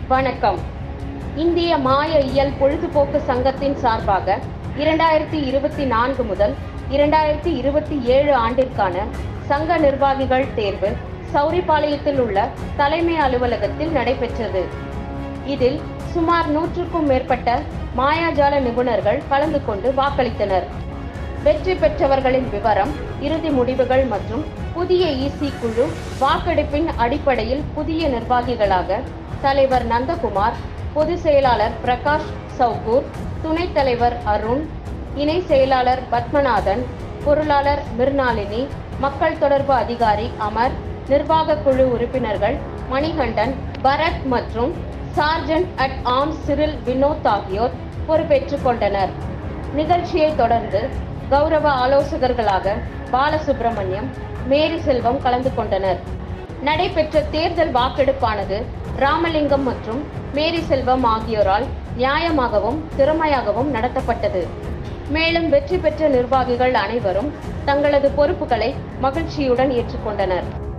வணக்கம் இந்திய மாய இயல் பொழுதுபோக்கு சங்கத்தின் சார்பாக இரண்டாயிரத்தி இருபத்தி நான்கு முதல் இரண்டாயிரத்தி இருபத்தி ஏழு ஆண்டிற்கான சங்க நிர்வாகிகள் தேர்வு சௌரிபாளையத்தில் உள்ள தலைமை அலுவலகத்தில் நடைபெற்றது இதில் சுமார் நூற்றுக்கும் மேற்பட்ட மாயாஜால நிபுணர்கள் கலந்து கொண்டு வாக்களித்தனர் வெற்றி பெற்றவர்களின் விவரம் இறுதி முடிவுகள் மற்றும் புதிய இசி குழு வாக்கெடுப்பின் அடிப்படையில் புதிய நிர்வாகிகளாக தலைவர் நந்தகுமார் பொதுச் செயலாளர் பிரகாஷ் சவுகூர் துணைத் தலைவர் அருண் இணை செயலாளர் பத்மநாதன் பொருளாளர் மிர்னாலினி மக்கள் தொடர்பு அதிகாரி அமர் நிர்வாக குழு உறுப்பினர்கள் மணிகண்டன் பரத் மற்றும் sergeant at arms Cyril Vinod ஆகியோர் பொறுப்பேற்றுக் கொண்டனர் நிகழ்ச்சியை தொடர்ந்து கௌரவ ஆலோசகர்களாக பாலசுப்பிரமணியம் மேரி செல்வம் கலந்து கொண்டனர் நடைபெற்ற தேர்தல் வாக்கெடுப்பானது ராமலிங்கம் மற்றும் மேரி செல்வம் ஆகியோரால் நியாயமாகவும் திறமையாகவும் நடத்தப்பட்டது மேலும் வெற்றி பெற்ற நிர்வாகிகள் அனைவரும் தங்களது பொறுப்புகளை மகிழ்ச்சியுடன் ஏற்றுக்கொண்டனர்